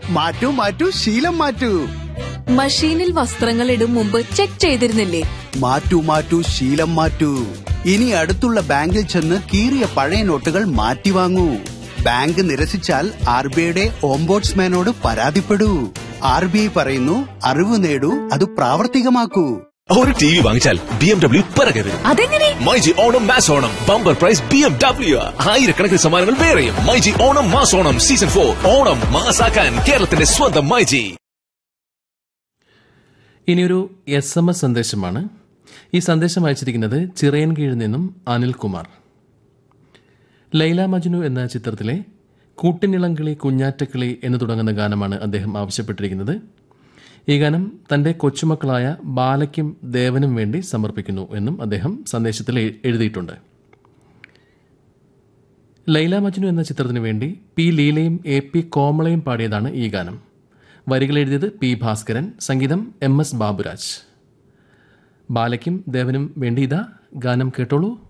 മാറ്റൂ മാറ്റൂ ശീലം മാറ്റൂ മഷീനിൽ വസ്ത്രങ്ങൾ ഇടും മുമ്പ് ചെക്ക് ചെയ്തിരുന്നില്ലേ മാറ്റൂ മാറ്റൂ ശീലം മാറ്റൂ ഇനി അടുത്തുള്ള ബാങ്കിൽ ചെന്ന് കീറിയ പഴയ നോട്ടുകൾ മാറ്റി വാങ്ങൂ ബാങ്ക് നിരസിച്ചാൽ ആർ ബി ഐയുടെ ഓംബോഡ്സ്മാനോട് പരാതിപ്പെടൂ ആർ ബി ഐ പറയുന്നു അറിവ് നേടൂ അത് പ്രാവർത്തികമാക്കൂ ഒരു ടി വി വാങ്ങിച്ചാൽ ബി എം ഡബ്ല്യു പിറകെ വരും അതെങ്ങനെ myG Onam mass Onam bumper prize B M W ആയിരക്കണക്കിന് സമ്മാനങ്ങൾ വേറെയും myG Onam mass Onam season for Onam മാസാക്കാൻ കേരളത്തിന്റെ സ്വന്തം മൈജി ഇനിയൊരു എസ് എം എസ് സന്ദേശമാണ് ഈ സന്ദേശം അയച്ചിരിക്കുന്നത് ചിറയൻകീഴിൽ നിന്നും അനിൽകുമാർ ലൈല മജ്നു എന്ന ചിത്രത്തിലെ കൂട്ടിനിളങ്കിളി കുഞ്ഞാറ്റക്കിളി എന്ന് തുടങ്ങുന്ന ഗാനമാണ് അദ്ദേഹം ആവശ്യപ്പെട്ടിരിക്കുന്നത് ഈ ഗാനം തന്റെ കൊച്ചുമക്കളായ ബാലയ്ക്കും ദേവനും വേണ്ടി സമർപ്പിക്കുന്നു എന്നും അദ്ദേഹം സന്ദേശത്തിൽ എ- എഴുതിയിട്ടുണ്ട് ലൈല മജ്നു എന്ന ചിത്രത്തിനു വേണ്ടി പി ലീലയും എ പി കോമളയും പാടിയതാണ് ഈ ഗാനം വരികൾ എഴുതിയത് പി ഭാസ്കരൻ സംഗീതം എം എസ് ബാബുരാജ് ബാലയ്ക്കും ദേവനും വേണ്ടി ഇതാ ഗാനം കേട്ടോളൂ